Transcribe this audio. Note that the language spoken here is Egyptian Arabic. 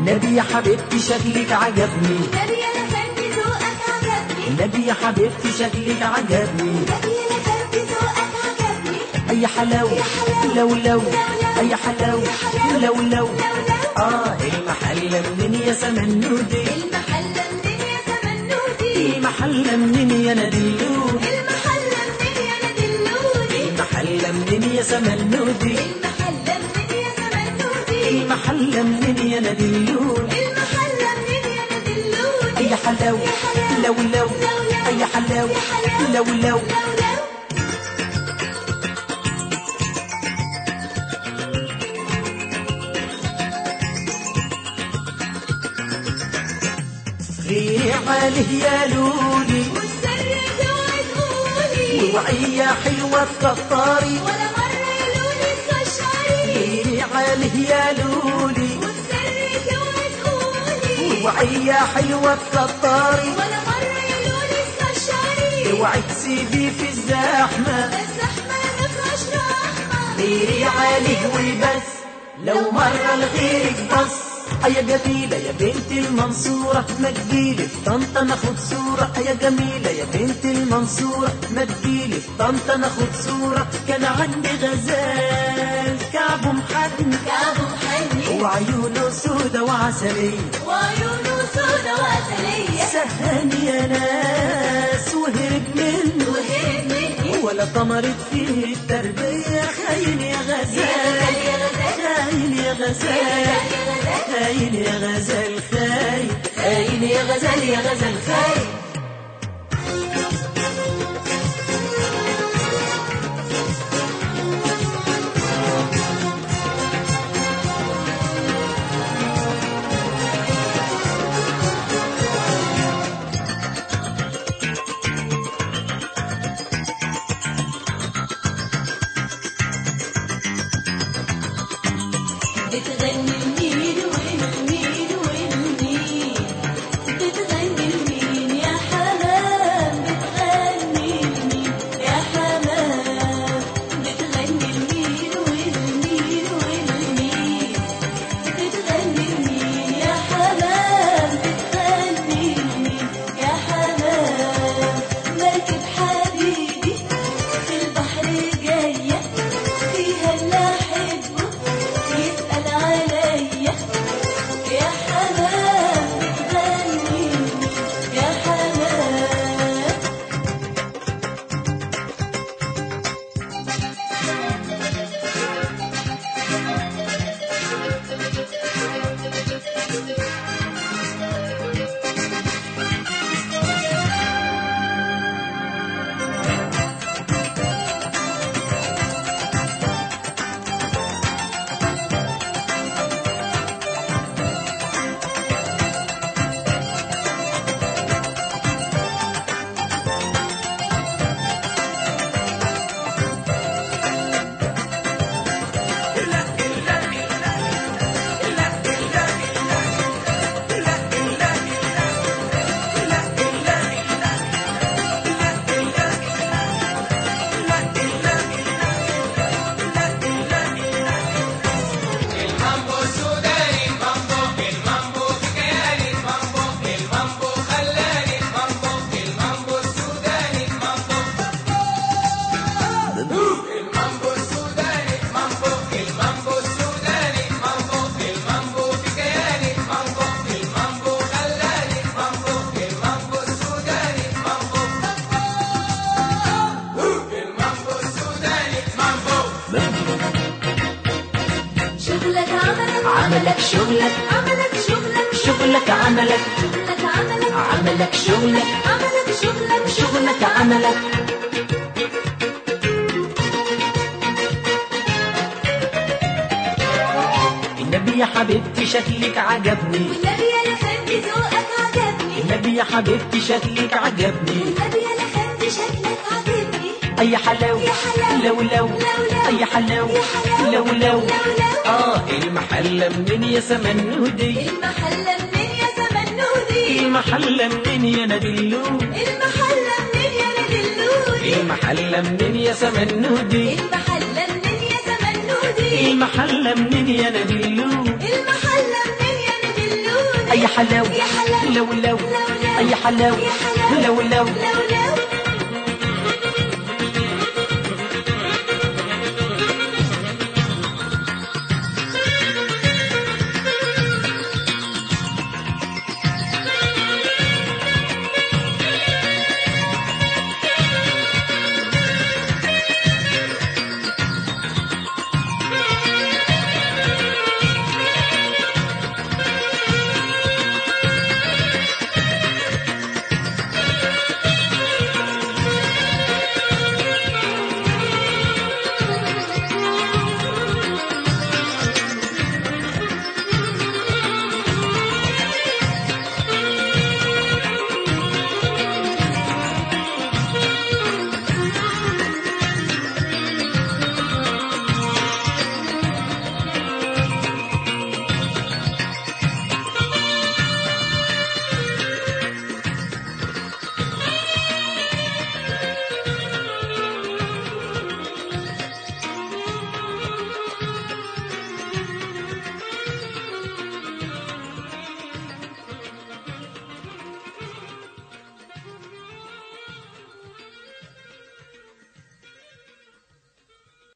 النبي يا حبيبتي شكلك عجبني نبي يا لفندي ذوقك عجبني النبي يا حبيبتي شكلك عجبني نبي يا لفندي ذوقك عجبني اي حلاوة يا حلاوة. لو لو لو. اي حلاوة يا حلاوة. لو لو لو. اه المحل منين يا سمنودي المحل منين يا زمنودي المحل منين يا ندلودي المحل منين يا ندلودي المحل منين يا سمنودي المحل منين يا زمنودي المحل منين يا ندلودي المحل منين يا ندلودي اي حلاوة يا حلاوة. لو لو لو. اي حلاوة يا حلاوة. لو لو لو لو غيري عليه يا لولي والسر توعي تقولي ووعية حلوة تكتري ولا مرة يلوني استشعري غيري عليه يا لولي والسر توعي تقولي ووعية حلوة تكتري ولا مرة يلوني استشعري اوعي تسيبي في الزحمة الزحمة مفيهاش رحمة غيري عليه وبس لو مرة لغيرك بص يا جميلة يا بنت المنصورة ما تجيلي في طنطا ناخد صورة يا جميلة يا بنت المنصورة ما تجيلي في طنطا ناخد صورة كان عندي غزال كعبه محن كابو محني وعيونه سودة وعسلية وعيونه سودا وعسلية سهاني يا ناس وهرب منه وهرب مني ولا طمرت فيه التربية خاين يا غزال يا غزال خاين يا غزال يا غزال خاين يا غزال خاين خاين يا غزال يا غزال خاين بتغني المين والمين والمين بتغني المين يا حمام بتغني المين يا حمام بتغني المين والمين والمين بتغني المين يا حمام بتغني المين يا حمام مركب حبيبي في البحر جاية فيها اللي أحبه يسأل عليا يا حمام بتغني يا حمام شغلك عملك عملك شغلك عملك شغلك شغلك عملك شغلك عملك عملك شغلك عملك شغلك شغلك عملك النبي يا حبيبتي شكلك عجبني والنبي يا لفندي ذوقك عجبني النبي يا حبيبتي شكلك عجبني والنبي يا لفندي شكلك عجبني اي حلاوة يا حلاوة. لو لو لو لو. اي حلاوة يا حلاوة. لو لو لو لو. اه المحل منين يا سمنودي المحل منين يا زمنودي المحل منين يا ندلو المحل منين يا ندلودي المحل منين يا سمنودي المحل منين يا زمنودي المحل منين يا ندلو المحل منين يا ندلودي اي حلاوة يا حلاوة لو لو لو لو اي حلاوة يا حلاوة لو لو لو لو